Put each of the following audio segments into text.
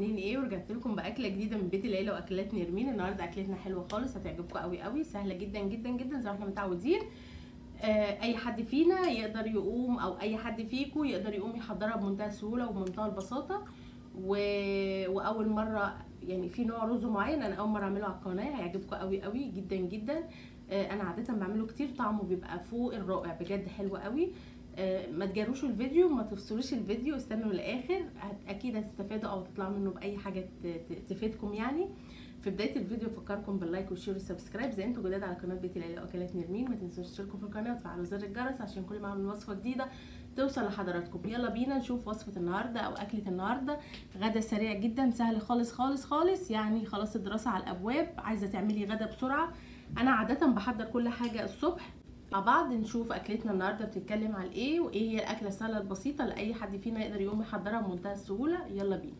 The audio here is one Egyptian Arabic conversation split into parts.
عاملين ايه ورجعت لكم باكله جديده من بيت العيله واكلات نرمين النهارده اكلتنا حلوه خالص هتعجبكم قوي قوي سهله جدا جدا جدا زي ما احنا متعودين آه اي حد فينا يقدر يقوم او اي حد فيكم يقدر يقوم يحضرها بمنتهى السهوله وبمنتهى البساطه و... واول مره يعني في نوع رز معين انا اول مره اعمله على القناه هيعجبكم قوي قوي جدا جدا آه انا عاده بعمله كتير طعمه بيبقى فوق الرائع بجد حلو قوي آه، ما تجروش الفيديو ما تفصلوش الفيديو استنوا للاخر هت- اكيد هتستفادوا او تطلعوا منه باي حاجه ت- ت- تفيدكم يعني في بدايه الفيديو افكركم باللايك والشير والسبسكرايب زي انتوا جداد على قناه بيت العيله واكلات نرمين ما تنسوش تشتركوا في القناه وتفعلوا زر الجرس عشان كل ما اعمل وصفه جديده توصل لحضراتكم يلا بينا نشوف وصفه النهارده او اكله النهارده غدا سريع جدا سهل خالص خالص خالص يعني خلاص الدراسه على الابواب عايزه تعملي غدا بسرعه انا عاده بحضر كل حاجه الصبح مع بعض نشوف اكلتنا النهارده بتتكلم على ايه وايه هي الاكله السهله البسيطه اللي اي حد فينا يقدر يقوم يحضرها بمنتهى السهوله يلا بينا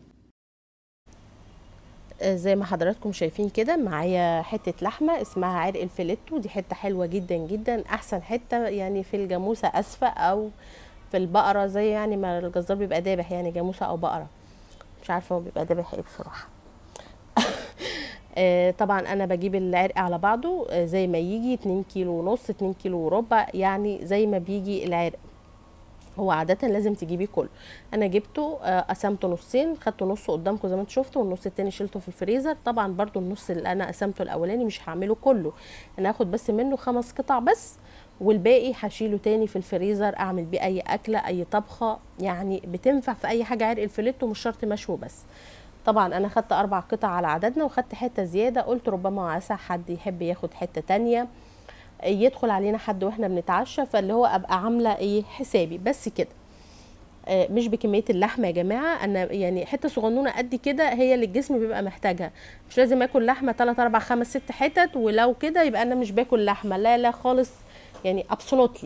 زي ما حضراتكم شايفين كده معايا حتة لحمة اسمها عرق الفيليتو دي حتة حلوة جدا جدا احسن حتة يعني في الجاموسة اسفة او في البقرة زي يعني ما الجزار بيبقى دابح يعني جاموسة او بقرة مش عارفة هو بيبقى دابح ايه بصراحة آه، طبعا انا بجيب العرق على بعضه آه، زي ما يجي 2 كيلو ونص 2 كيلو وربع يعني زي ما بيجي العرق هو عادة لازم تجيبيه كله انا جبته آه، قسمته نصين خدته نصه قدامكم زي ما انتم شفتوا والنص التاني شلته في الفريزر طبعا برضو النص اللي انا قسمته الاولاني مش هعمله كله انا هاخد بس منه خمس قطع بس والباقي هشيله تاني في الفريزر اعمل بيه اي اكله اي طبخه يعني بتنفع في اي حاجه عرق الفيليتو مش شرط مشوي بس طبعا انا خدت اربع قطع على عددنا وخدت حته زياده قلت ربما واسع حد يحب ياخد حته تانية يدخل علينا حد واحنا بنتعشى فاللي هو ابقى عامله ايه حسابي بس كده آه، مش بكميه اللحمه يا جماعه انا يعني حته صغنونه قد كده هي اللي الجسم بيبقى محتاجها مش لازم اكل لحمه 3 4 5 6 حتت ولو كده يبقى انا مش باكل لحمه لا لا خالص يعني ابسولوتلي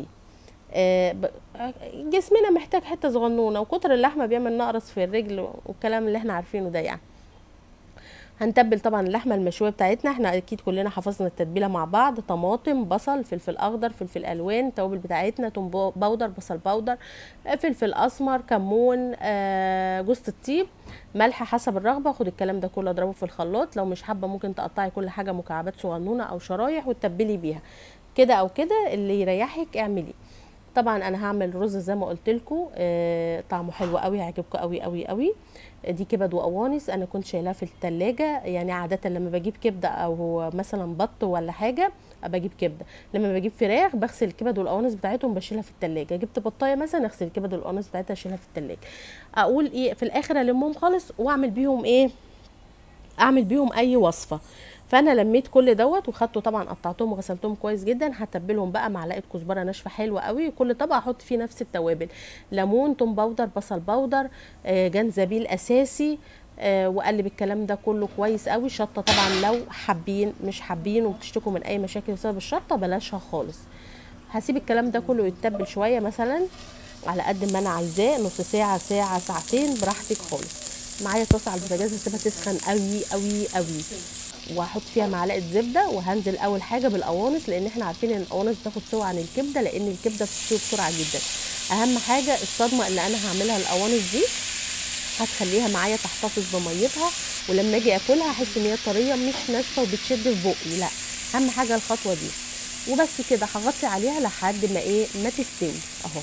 جسمنا محتاج حته صغنونه وكتر اللحمه بيعمل نقرس في الرجل والكلام اللي احنا عارفينه ده يعني هنتبل طبعا اللحمه المشويه بتاعتنا احنا اكيد كلنا حفظنا التتبيله مع بعض طماطم بصل فلفل اخضر فلفل الوان التوابل بتاعتنا توم بو- بودر بصل بودر آه، فلفل اسمر كمون آه، جوز الطيب ملح حسب الرغبه خد الكلام ده كله اضربه في الخلاط لو مش حابه ممكن تقطعي كل حاجه مكعبات صغنونه او شرايح وتتبلي بيها كده او كده اللي يريحك اعمليه طبعا انا هعمل رز زي ما قلت لكم آه طعمه حلو قوي هيعجبكم قوي قوي قوي دي كبد وقوانص انا كنت شايلاها في التلاجة يعني عادة لما بجيب كبدة او مثلا بط ولا حاجة بجيب كبدة لما بجيب فراخ بغسل الكبد والقوانص بتاعتهم بشيلها في التلاجة جبت بطاية مثلا اغسل الكبد والقوانص بتاعتها اشيلها في التلاجة اقول ايه في الاخر المهم خالص واعمل بيهم ايه اعمل بيهم اي وصفه فانا لميت كل دوت وخدته طبعا قطعتهم وغسلتهم كويس جدا هتبلهم بقى معلقه كزبره ناشفه حلوه قوي كل طبق احط فيه نفس التوابل ليمون توم باودر بصل باودر آه، جنزبيل اساسي آه، واقلب الكلام ده كله كويس قوي شطه طبعا لو حابين مش حابين وبتشتكوا من اي مشاكل بسبب الشطه بلاشها خالص هسيب الكلام ده كله يتبل شويه مثلا على قد ما انا عايزاه نص ساعه ساعه ساعتين براحتك خالص معايا طاسه على البوتاجاز هسيبها تسخن قوي قوي قوي وهحط فيها معلقه زبده وهنزل اول حاجه بالقوانص لان احنا عارفين ان القوانص بتاخد سوا عن الكبده لان الكبده بتستوي بسرعه جدا اهم حاجه الصدمه اللي انا هعملها القوانص دي هتخليها معايا تحتفظ بميتها ولما اجي اكلها احس ان هي طريه مش ناشفه وبتشد في بقي لا اهم حاجه الخطوه دي وبس كده هغطي عليها لحد ما ايه ما تستوي اهو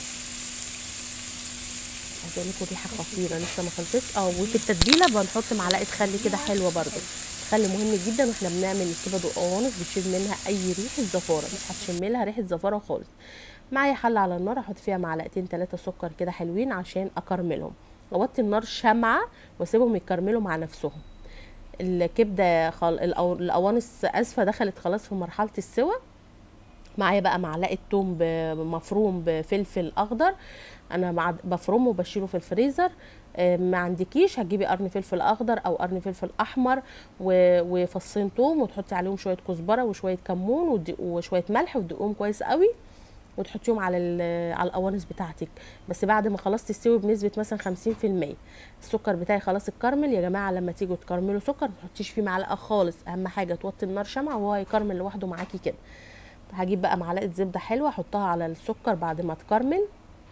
عايزه اقول لكم ريحه خطيره لسه ما خلصتش اه وفي التتبيله بنحط معلقه خل كده حلوه برده الخل مهم جدا واحنا بنعمل الكبد والقوانص بتشيل منها اي ريحه زفاره مش هتشم لها ريحه زفاره خالص معايا حله على النار احط فيها معلقتين ثلاثه سكر كده حلوين عشان اكرملهم اوطي النار شمعه واسيبهم يكرملوا مع نفسهم الكبده خل... الأو- القوانص اسفه دخلت خلاص في مرحله السوى معايا بقى معلقه توم ب- مفروم بفلفل اخضر انا مع بفرمه وبشيله في الفريزر آه، ما عندكيش هتجيبي قرن فلفل اخضر او قرن فلفل احمر و- وفصين توم وتحطي عليهم شويه كزبره وشويه كمون ودي- وشويه ملح وتدقهم كويس قوي وتحطيهم على ال- على القوانص بتاعتك بس بعد ما خلاص تستوي بنسبه مثلا 50% السكر بتاعي خلاص اتكرمل يا جماعه لما تيجوا تكرملوا سكر ما تحطيش فيه معلقه خالص اهم حاجه توطي النار شمع وهو يكرمل لوحده معاكي كده هجيب بقى معلقه زبده حلوه احطها على السكر بعد ما تكرمل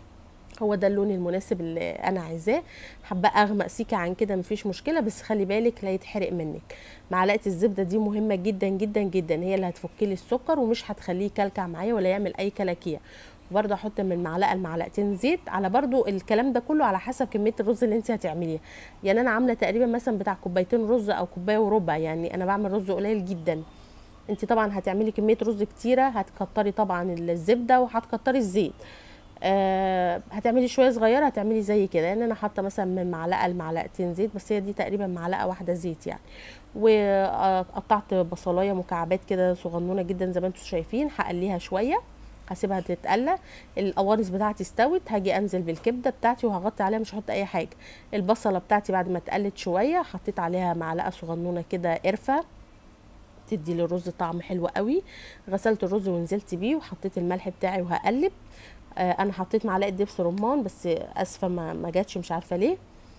هو ده اللون المناسب اللي انا عايزاه حابه اغمق سيكه عن كده مفيش مشكله بس خلي بالك لا يتحرق منك معلقه الزبده دي مهمه جدا جدا جدا هي اللي هتفك لي السكر ومش هتخليه يكلكع معايا ولا يعمل اي كلاكيع برضه احط من معلقه لمعلقتين زيت على برضه الكلام ده كله على حسب كميه الرز اللي انت هتعمليها يعني انا عامله تقريبا مثلا بتاع كوبايتين رز او كوبايه وربع يعني انا بعمل رز قليل جدا انت طبعا هتعملي كميه رز كتيره هتكتري طبعا الزبده وهتكتري الزيت آه هتعملي شويه صغيره هتعملي زي كده يعني انا حاطه مثلا من معلقه لمعلقتين زيت بس هي دي تقريبا معلقه واحده زيت يعني وقطعت بصلايه مكعبات كده صغنونه جدا زي ما انتم شايفين هقليها شويه هسيبها تتقلى القوانص بتاعتي استوت هاجي انزل بالكبده بتاعتي وهغطي عليها مش هحط اي حاجه البصله بتاعتي بعد ما اتقلت شويه حطيت عليها معلقه صغنونه كده قرفه تدي للرز طعم حلو قوي غسلت الرز ونزلت بيه وحطيت الملح بتاعي وهقلب آه انا حطيت معلقه دبس رمان بس اسفه ما ما جاتش مش عارفه ليه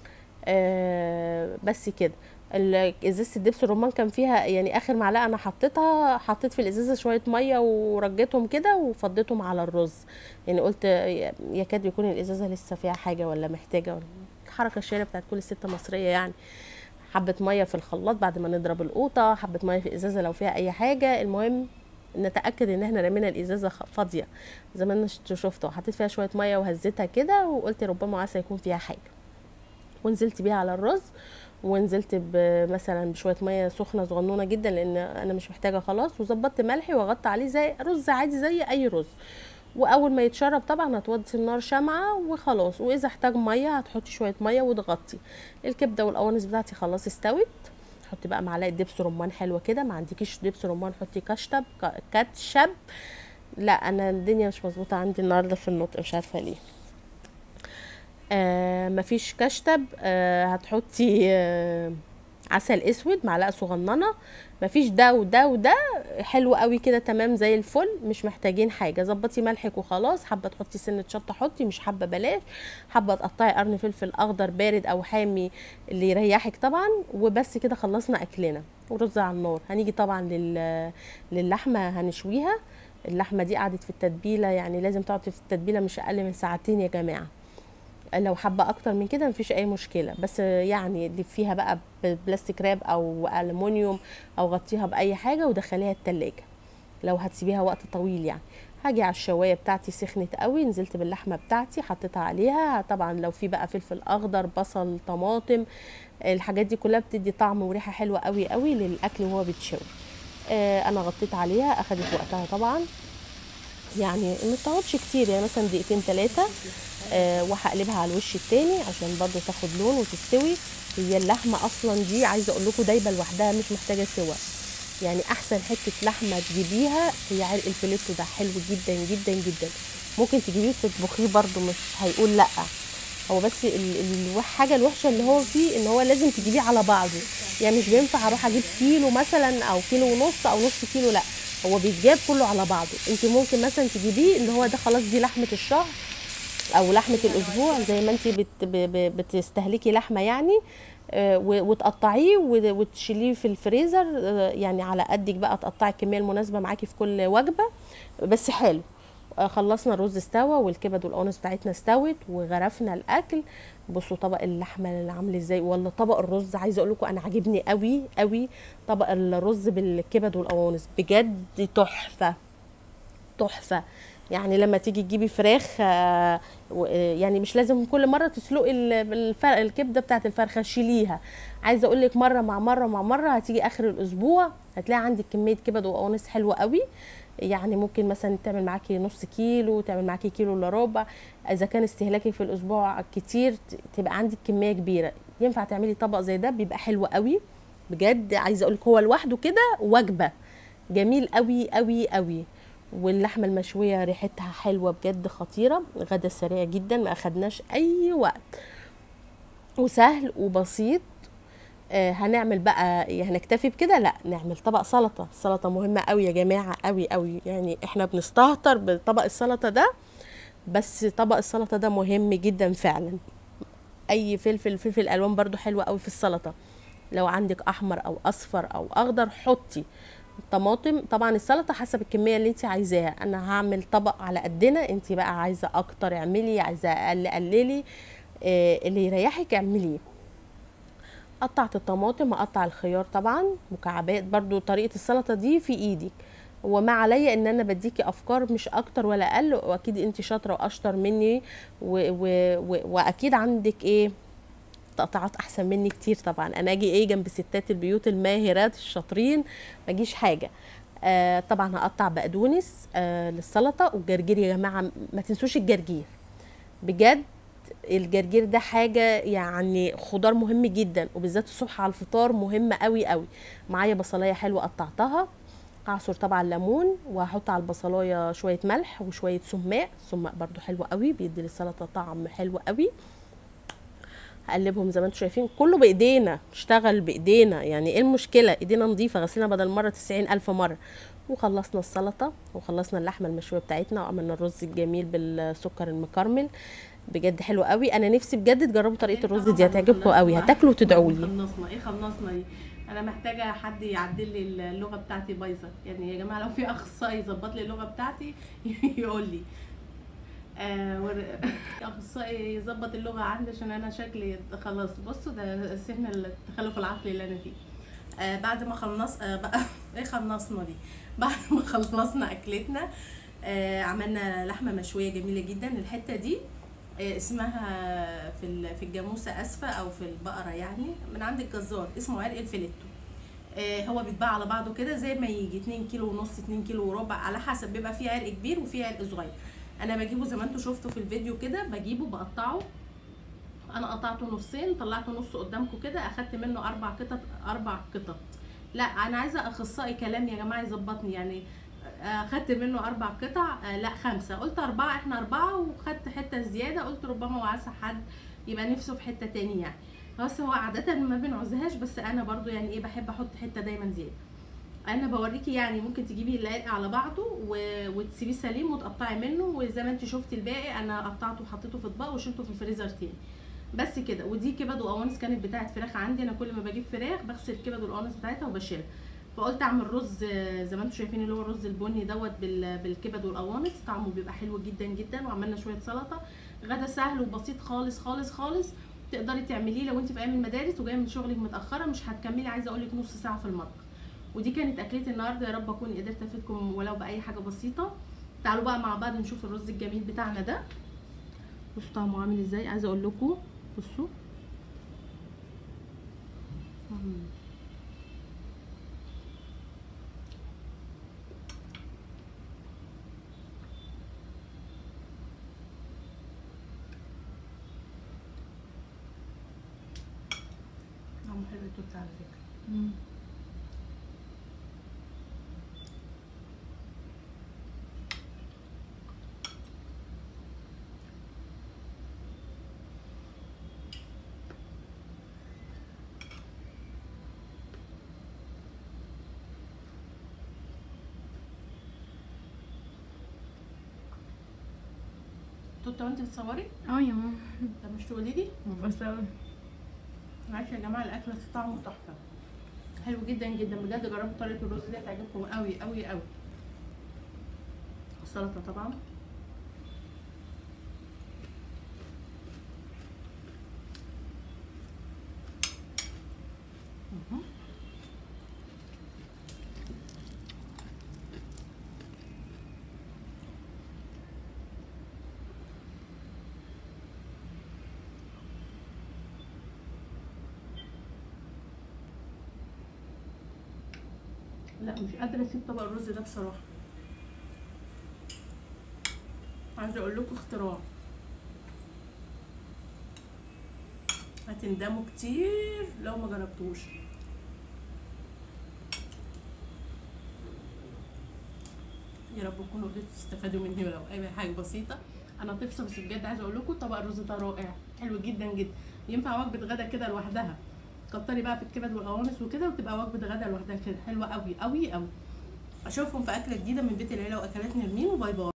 آه بس كده ازازه الدبس الرمان كان فيها يعني اخر معلقه انا حطيتها حطيت في الازازه شويه ميه ورجيتهم كده وفضيتهم على الرز يعني قلت يكاد يكون الازازه لسه فيها حاجه ولا محتاجه ولا الحركه الشهيره بتاعت كل ست مصريه يعني حبه ميه في الخلاط بعد ما نضرب القوطه حبه ميه في الازازه لو فيها اي حاجه المهم نتاكد ان احنا رمينا الازازه فاضيه زي ما انتوا شفتوا حطيت فيها شويه ميه وهزيتها كده وقلت ربما عسى يكون فيها حاجه ونزلت بيها على الرز ونزلت مثلا بشويه ميه سخنه صغنونه جدا لان انا مش محتاجه خلاص وظبطت ملحي وغطت عليه زي رز عادي زي اي رز واول ما يتشرب طبعا هتوطي النار شمعه وخلاص واذا احتاج ميه هتحطي شويه ميه وتغطي الكبده والقوانص بتاعتي خلاص استوت حطي بقى معلقه دبس رمان حلوه كده ما عندكيش دبس رمان حطي كشطب كاتشب لا انا الدنيا مش مظبوطه عندي النهارده في النطق مش عارفه ليه آه مفيش كشتب آه هتحطي آه عسل اسود معلقه صغننه مفيش ده وده وده حلو قوي كده تمام زي الفل مش محتاجين حاجه ظبطي ملحك وخلاص حابه تحطي سنه شطه حطي مش حابه بلاش حابه تقطعي قرن فلفل اخضر بارد او حامي اللي يريحك طبعا وبس كده خلصنا اكلنا ورز على النار هنيجي طبعا لل... للحمه هنشويها اللحمه دي قعدت في التتبيله يعني لازم تقعد في التتبيله مش اقل من ساعتين يا جماعه لو حابه اكتر من كده مفيش اي مشكله بس يعني اللي فيها بقى بلاستيك راب او المونيوم او غطيها باي حاجه ودخليها التلاجة لو هتسيبيها وقت طويل يعني هاجي على الشوايه بتاعتي سخنت قوي نزلت باللحمه بتاعتي حطيتها عليها طبعا لو في بقى فلفل اخضر بصل طماطم الحاجات دي كلها بتدي طعم وريحه حلوه قوي قوي للاكل وهو بيتشوي آه انا غطيت عليها اخدت وقتها طبعا يعني ما تقعدش كتير يعني مثلا دقيقتين ثلاثه أه وهقلبها على الوش التاني عشان برضو تاخد لون وتستوي هي اللحمه اصلا دي عايزه اقول لكم دايبه لوحدها مش محتاجه سوا يعني احسن حته لحمه تجيبيها هي عرق الفيليتو ده حلو جدا جدا جدا ممكن تجيبيه تطبخيه برضو مش هيقول لا هو بس الحاجه الوحشه اللي هو فيه ان هو لازم تجيبيه على بعضه يعني مش بينفع اروح اجيب كيلو مثلا او كيلو ونص او نص كيلو لا هو بيتجاب كله على بعضه انت ممكن مثلا تجيبيه اللي هو ده خلاص دي لحمه الشهر او لحمه الاسبوع زي ما انت بت بتستهلكي لحمه يعني وتقطعيه وتشيليه في الفريزر يعني على قدك بقى تقطعي الكميه المناسبه معاكي في كل وجبه بس حلو خلصنا الرز استوى والكبد والقوانص بتاعتنا استوت وغرفنا الاكل بصوا طبق اللحمه اللي عامل ازاي ولا طبق الرز عايزه اقول لكم انا عاجبني قوي قوي طبق الرز بالكبد والقوانص بجد تحفه تحفه يعني لما تيجي تجيبي فراخ يعني مش لازم كل مره تسلقي الكبده بتاعت الفرخه شيليها عايزه اقول لك مره مع مره مع مره هتيجي اخر الاسبوع هتلاقي عندك كميه كبد وقوانص حلوه قوي يعني ممكن مثلا تعمل معاكي نص كيلو تعمل معاكي كيلو الا ربع اذا كان استهلاكك في الاسبوع كتير تبقى عندك كميه كبيره ينفع تعملي طبق زي ده بيبقى حلو قوي بجد عايزه اقول لك هو لوحده كده وجبه جميل قوي قوي قوي واللحمه المشويه ريحتها حلوه بجد خطيره غدا سريع جدا ما اخدناش اي وقت وسهل وبسيط آه هنعمل بقى هنكتفي بكده لا نعمل طبق سلطه السلطه مهمه قوي يا جماعه قوي قوي يعني احنا بنستهتر بطبق السلطه ده بس طبق السلطه ده مهم جدا فعلا اي فلفل فلفل الوان برضو حلوه قوي في السلطه لو عندك احمر او اصفر او اخضر حطي طماطم طبعا السلطه حسب الكميه اللي انت عايزاها انا هعمل طبق على قدنا انت بقى عايزه اكتر اعملي عايزه اقل قللي آه، اللي يريحك اعمليه قطعت الطماطم هقطع الخيار طبعا مكعبات برضو طريقه السلطه دي في ايدك وما عليا ان انا بديكي افكار مش اكتر ولا اقل واكيد انت شاطره واشطر مني و و و واكيد عندك ايه تقطعات احسن مني كتير طبعا انا اجي ايه جنب ستات البيوت الماهرات الشاطرين ما اجيش حاجه آه طبعا هقطع بقدونس آه للسلطه والجرجير يا جماعه ما تنسوش الجرجير بجد الجرجير ده حاجه يعني خضار مهم جدا وبالذات الصبح على الفطار مهم قوي قوي معايا بصلايه حلوه قطعتها هعصر طبعا ليمون وهحط على البصلايه شويه ملح وشويه سماق سماق برضو حلو قوي بيدي للسلطه طعم حلو قوي هقلبهم زي ما انتم شايفين كله بايدينا نشتغل بايدينا يعني ايه المشكله ايدينا نظيفه غسلنا بدل مره تسعين الف مره وخلصنا السلطه وخلصنا اللحمه المشويه بتاعتنا وعملنا الرز الجميل بالسكر المكرمل بجد حلو قوي انا نفسي بجد تجربوا طريقه الرز دي هتعجبكم قوي هتاكلوا وتدعوا لي خلصنا ايه خلصنا دي انا محتاجه حد يعدل لي اللغه بتاعتي بايظه يعني يا جماعه لو في اخصائي يظبط لي اللغه بتاعتي يقول لي آه ور... اخصائي يظبط اللغه عندي عشان انا شكلي خلاص بصوا ده سن التخلف العقلي اللي انا فيه آه بعد ما خلص آه بقى ايه خلصنا دي بعد ما خلصنا اكلتنا آه عملنا لحمه مشويه جميله جدا الحته دي آه اسمها في ال- في الجاموسه اسفه او في البقره يعني من عند الجزار اسمه عرق الفيليتو آه، هو بيتباع على بعضه كده زي ما يجي 2 كيلو ونص 2 كيلو وربع على حسب بيبقى فيه عرق كبير وفيه عرق صغير انا بجيبه زي ما انتم شفتوا في الفيديو كده بجيبه بقطعه انا قطعته نصين طلعته نص قدامكم كده اخدت منه اربع قطط اربع قطط لا انا عايزه اخصائي كلام يا جماعه يظبطني يعني اخدت منه اربع قطع آه، لا خمسه قلت اربعه احنا اربعه وخدت حته زياده قلت ربما وعسى حد يبقى نفسه في حته تاني يعني بس هو عاده ما بنعوزهاش بس انا برضو يعني ايه بحب احط حته دايما زياده انا بوريكي يعني ممكن تجيبي العرق على بعضه و... وتسيبيه سليم وتقطعي منه وزي ما انت شفتي الباقي انا قطعته وحطيته في اطباق وشلته في الفريزر تاني بس كده ودي كبد وقوانص كانت بتاعت فراخ عندي انا كل ما بجيب فراخ بغسل الكبد والقوانص بتاعتها وبشيلها فقلت اعمل رز آه، زي ما انتم شايفين اللي هو الرز البني دوت بال... بالكبد والقوانص طعمه بيبقى حلو جدا جدا وعملنا شويه سلطه غدا سهل وبسيط خالص خالص خالص تقدري تعمليه لو انت في ايام المدارس وجايه من شغلك متاخره مش هتكملي عايزه اقول لك نص ساعه في المطبخ ودي كانت اكلتي النهارده يا رب اكون قدرت افيدكم ولو باي حاجه بسيطه تعالوا بقى مع بعض نشوف الرز الجميل بتاعنا ده بصوا طعمه عامل ازاي عايزه اقول لكم بصوا مم. طعمه حلو التوت على فكره توتة وانت بتصوري اه يا ماما طب مش تقولي لي بس معلش يا جماعه الاكل طعمه تحفه حلو جدا جدا بجد جربوا طريقه الرز دي هتعجبكم قوي قوي قوي السلطه طبعا مهم. لا مش قادره اسيب طبق الرز ده بصراحه عايزه اقول لكم اختراع هتندموا كتير لو ما جربتوش يا رب تكونوا قدرتوا تستفادوا مني ولو اي حاجه بسيطه انا طفسه بس بجد عايزه اقول لكم طبق الرز ده رائع حلو جدا جدا ينفع وجبه غدا كده لوحدها كتري بقى في الكبد والقوانص وكده وتبقى وجبه غدا لوحدها كده حلوه قوي قوي قوي اشوفكم في اكله جديده من بيت العيله واكلات نرمين وباي باي